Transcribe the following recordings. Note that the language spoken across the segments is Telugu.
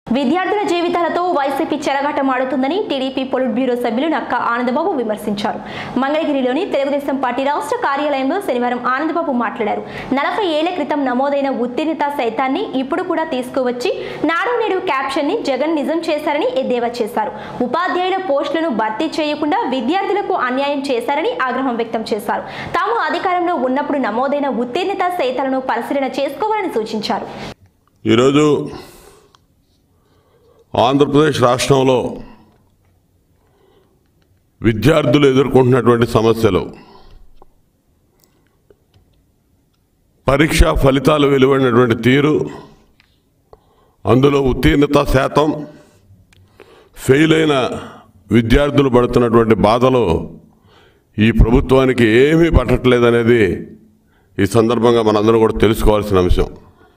విద్యార్థుల జీవితాలతో వైసీపీ చెలగాటమాడుతుందని టీడీపీ పొలిట్ బ్యూరో సభ్యులు నక్క ఆనందబాబు విమర్శించారు మంగళగిరిలోని తెలుగుదేశం పార్టీ రాష్ట్ర కార్యాలయంలో శనివారం ఆనందబాబు మాట్లాడారు నలభై ఏళ్ల క్రితం నమోదైన ఉత్తీర్ణత సైతాన్ని ఇప్పుడు కూడా తీసుకువచ్చి నాడు నేడు క్యాప్షన్ ని జగన్ నిజం చేశారని ఎద్దేవా చేశారు ఉపాధ్యాయుల పోస్టులను భర్తీ చేయకుండా విద్యార్థులకు అన్యాయం చేశారని ఆగ్రహం వ్యక్తం చేశారు తాము అధికారంలో ఉన్నప్పుడు నమోదైన ఉత్తీర్ణత సైతాలను పరిశీలన చేసుకోవాలని సూచించారు ఈరోజు ఆంధ్రప్రదేశ్ రాష్ట్రంలో విద్యార్థులు ఎదుర్కొంటున్నటువంటి సమస్యలు పరీక్షా ఫలితాలు వెలువడినటువంటి తీరు అందులో ఉత్తీర్ణత శాతం ఫెయిల్ అయిన విద్యార్థులు పడుతున్నటువంటి బాధలు ఈ ప్రభుత్వానికి ఏమీ పట్టట్లేదనేది ఈ సందర్భంగా మనందరం కూడా తెలుసుకోవాల్సిన అంశం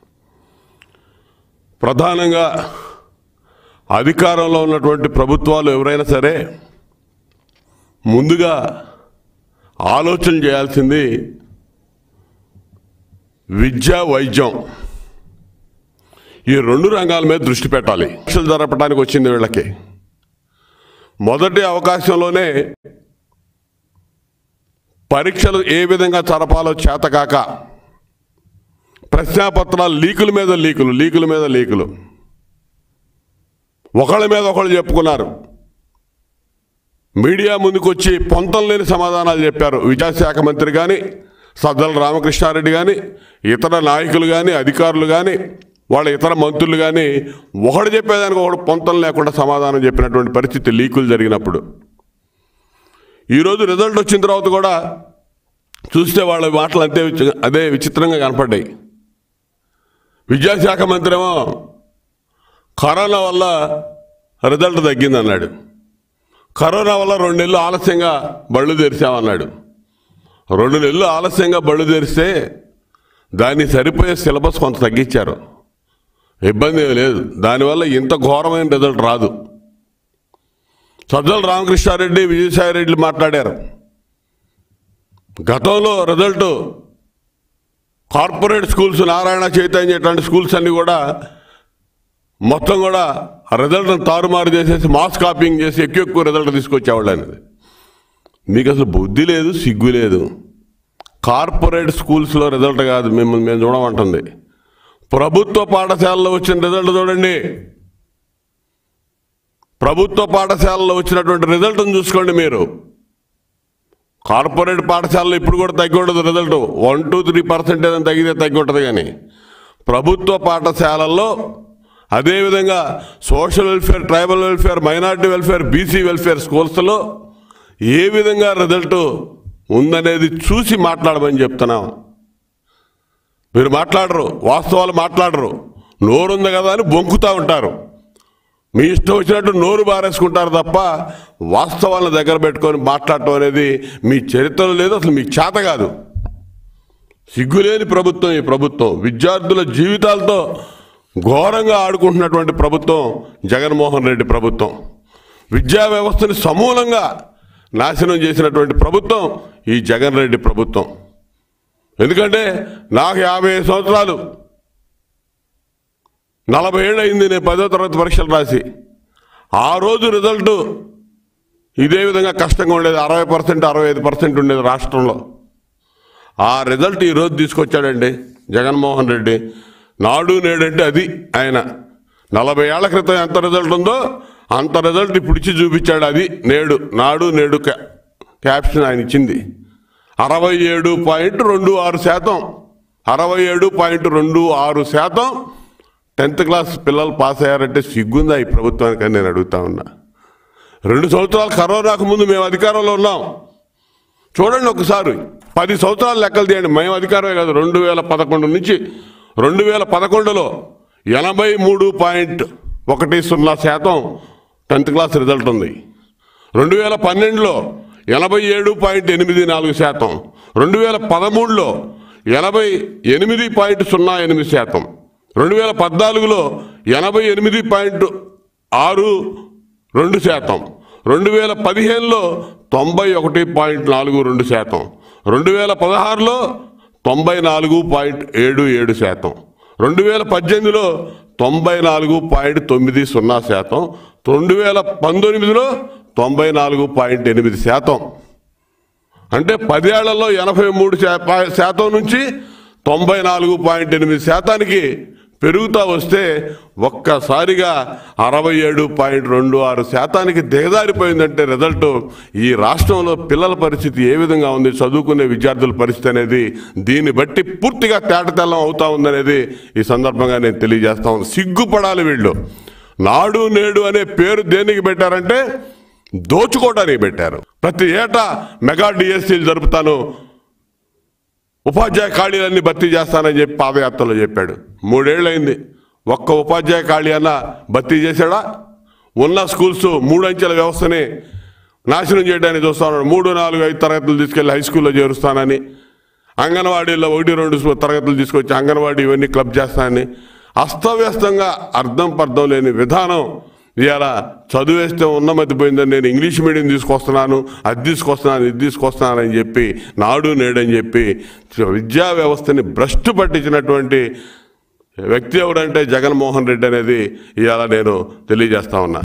ప్రధానంగా అధికారంలో ఉన్నటువంటి ప్రభుత్వాలు ఎవరైనా సరే ముందుగా ఆలోచన చేయాల్సింది విద్య వైద్యం ఈ రెండు రంగాల మీద దృష్టి పెట్టాలి పరీక్షలు జరపడానికి వచ్చింది వీళ్ళకి మొదటి అవకాశంలోనే పరీక్షలు ఏ విధంగా జరపాలో చేతకాక ప్రశ్నాపత్రాలు లీకుల మీద లీకులు లీకుల మీద లీకులు ఒకళ్ళ మీద ఒకళ్ళు చెప్పుకున్నారు మీడియా ముందుకు వచ్చి పొంతం లేని సమాధానాలు చెప్పారు విద్యాశాఖ మంత్రి కానీ సజ్జల రామకృష్ణారెడ్డి కానీ ఇతర నాయకులు కానీ అధికారులు కానీ వాళ్ళ ఇతర మంత్రులు కానీ ఒకడు చెప్పేదానికి ఒకడు పొంతం లేకుండా సమాధానం చెప్పినటువంటి పరిస్థితి లీకులు జరిగినప్పుడు ఈరోజు రిజల్ట్ వచ్చిన తర్వాత కూడా చూస్తే వాళ్ళ మాటలు అంతే విచి- అదే విచిత్రంగా కనపడ్డాయి విద్యాశాఖ మంత్రి ఏమో కరోనా వల్ల రిజల్ట్ తగ్గిందన్నాడు కరోనా వల్ల రెండు నెలలు ఆలస్యంగా బళ్ళు తెరిచామన్నాడు రెండు నెలలు ఆలస్యంగా బళ్ళు తెరిస్తే దాన్ని సరిపోయే సిలబస్ కొంత తగ్గించారు ఇబ్బంది ఏమీ లేదు దానివల్ల ఇంత ఘోరమైన రిజల్ట్ రాదు సజ్జల రామకృష్ణారెడ్డి విజయసాయి రెడ్డి మాట్లాడారు గతంలో result corporate schools Narayana Chaitanya ఇట్లాంటి స్కూల్స్ అన్ని కూడా మొత్తం కూడా రిజల్ట్ని తారుమారు చేసేసి మాస్ కాపింగ్ చేసి ఎక్కువ ఎక్కువ రిజల్ట్ తీసుకొచ్చేవాళ్ళు అనేది మీకు అసలు బుద్ధి లేదు సిగ్గు లేదు కార్పొరేట్ స్కూల్స్లో రిజల్ట్ కాదు మిమ్మల్ని మేము చూడమంటుంది ప్రభుత్వ పాఠశాలలో వచ్చిన రిజల్ట్ చూడండి ప్రభుత్వ పాఠశాలలో వచ్చినటువంటి రిజల్ట్ని చూసుకోండి మీరు కార్పొరేట్ పాఠశాలలో ఇప్పుడు కూడా తగ్గి ఉండదు result one two three percent ఏదైనా తగ్గితే తగ్గి ఉంటుంది కానీ ప్రభుత్వ పాఠశాలల్లో అదేవిధంగా social welfare tribal welfare minority welfare BC welfare స్కూల్స్లో ఏ విధంగా రిజల్ట్ ఉందనేది చూసి మాట్లాడమని చెప్తున్నాం మీరు మాట్లాడరు వాస్తవాలు మాట్లాడరు నోరుంది కదా అని బొంకుతూ ఉంటారు మీ ఇష్టం వచ్చినట్టు నోరు బారేసుకుంటారు తప్ప వాస్తవాలను దగ్గర పెట్టుకొని మాట్లాడటం అనేది మీ చరిత్రలో లేదు అసలు మీకు చేత కాదు సిగ్గులేని ప్రభుత్వం ఈ ప్రభుత్వం విద్యార్థుల జీవితాలతో ఘోరంగా ఆడుకుంటున్నటువంటి ప్రభుత్వం జగన్మోహన్ రెడ్డి ప్రభుత్వం విద్యా వ్యవస్థని సమూలంగా నాశనం చేసినటువంటి ప్రభుత్వం ఈ జగన్ రెడ్డి ప్రభుత్వం ఎందుకంటే నాకు యాభై ఐదు సంవత్సరాలు నలభై ఏళ్ళు అయింది నేను పదో తరగతి పరీక్షలు రాసి ఆ రోజు రిజల్ట్ ఇదే విధంగా కష్టంగా ఉండేది అరవై పర్సెంట్ అరవై ఐదు పర్సెంట్ ఉండేది రాష్ట్రంలో ఆ రిజల్ట్ ఈరోజు తీసుకొచ్చాడండి జగన్మోహన్ రెడ్డి నాడు నేడంటే అది ఆయన నలభై ఏళ్ల క్రితం ఎంత రిజల్ట్ ఉందో అంత రిజల్ట్ ఇప్పుడు ఇచ్చి చూపించాడు అది నేడు నాడు నేడు క్యా- క్యాప్షన్ ఆయన ఇచ్చింది అరవై ఏడు పాయింట్ రెండు ఆరు శాతం అరవై ఏడు పాయింట్ రెండు ఆరు శాతం టెన్త్ క్లాస్ పిల్లలు పాస్ అయ్యారంటే సిగ్గుందా ఈ ప్రభుత్వానికి అని నేను అడుగుతా ఉన్నా రెండు సంవత్సరాలు కరోనాకు ముందు మేము అధికారంలో ఉన్నాం చూడండి ఒకసారి పది సంవత్సరాలు లెక్కలు తీయండి మేము అధికారమే కాదు రెండు వేల పదకొండు నుంచి రెండు వేల పదకొండులో ఎనభై మూడు పాయింట్ ఒకటి సున్నా శాతం టెన్త్ క్లాస్ రిజల్ట్ ఉంది రెండు వేల పన్నెండులో ఎనభై ఏడు పాయింట్ ఎనిమిది నాలుగు శాతం రెండు వేల పదమూడులో ఎనభై ఎనిమిది పాయింట్ సున్నా ఎనిమిది శాతం రెండు వేల పద్నాలుగులో ఎనభై ఎనిమిది పాయింట్ ఆరు రెండు శాతం రెండు వేల పదిహేనులో తొంభై ఒకటి పాయింట్ నాలుగు రెండు శాతం రెండు వేల పదహారులో తొంభై నాలుగు పాయింట్ ఏడు ఏడు శాతం రెండు వేల పద్దెనిమిదిలో తొంభై నాలుగు పాయింట్ తొమ్మిది సున్నా శాతం రెండు వేల పంతొమ్మిదిలో తొంభై నాలుగు పాయింట్ ఎనిమిది శాతం అంటే పదేళ్లలో ఎనభై మూడు శా- పా- శాతం నుంచి తొంభై నాలుగు పాయింట్ ఎనిమిది శాతానికి పెరుగుతా వస్తే ఒక్కసారిగా అరవై ఏడు పాయింట్ రెండు ఆరు శాతానికి దిగజారిపోయిందంటే రిజల్ట్ ఈ రాష్ట్రంలో పిల్లల పరిస్థితి ఏ విధంగా ఉంది చదువుకునే విద్యార్థుల పరిస్థితి అనేది దీన్ని బట్టి పూర్తిగా తేటతెల్లం అవుతా ఉందనేది ఈ సందర్భంగా నేను తెలియజేస్తా ఉన్నాను సిగ్గుపడాలి వీళ్ళు నాడు నేడు అనే పేరు దేనికి పెట్టారంటే దోచుకోవడానికి పెట్టారు ప్రతి ఏటా మెగా డిఎస్సీలు జరుపుతాను ఉపాధ్యాయ ఖాళీలన్నీ భర్తీ చేస్తానని చెప్పి పాదయాత్రలో చెప్పాడు మూడేళ్ళైంది ఒక్క ఉపాధ్యాయ ఖాళీ అన్న భర్తీ చేశాడా ఉన్న స్కూల్స్ మూడంచెల వ్యవస్థని నాశనం చేయడానికి చూస్తా ఉన్నాడు మూడు నాలుగు ఐదు తరగతులు తీసుకెళ్లి హై స్కూల్లో చేరుస్తానని అంగన్వాడీలో ఒకటి రెండు తరగతులు తీసుకొచ్చి అంగన్వాడీ ఇవన్నీ క్లబ్ చేస్తానని అస్తవ్యస్తంగా అర్థం పర్థం లేని విధానం ఇవాళ చదివేస్తే ఉన్నమతిపోయిందని నేను ఇంగ్లీష్ మీడియం తీసుకొస్తున్నాను అది తీసుకొస్తున్నాను ఇది తీసుకొస్తున్నాను అని చెప్పి నాడు నేడని చెప్పి విద్యా వ్యవస్థని భ్రష్టు పట్టించినటువంటి వ్యక్తి ఎవరంటే జగన్మోహన్ రెడ్డి అనేది ఇవాళ నేను తెలియజేస్తా ఉన్నా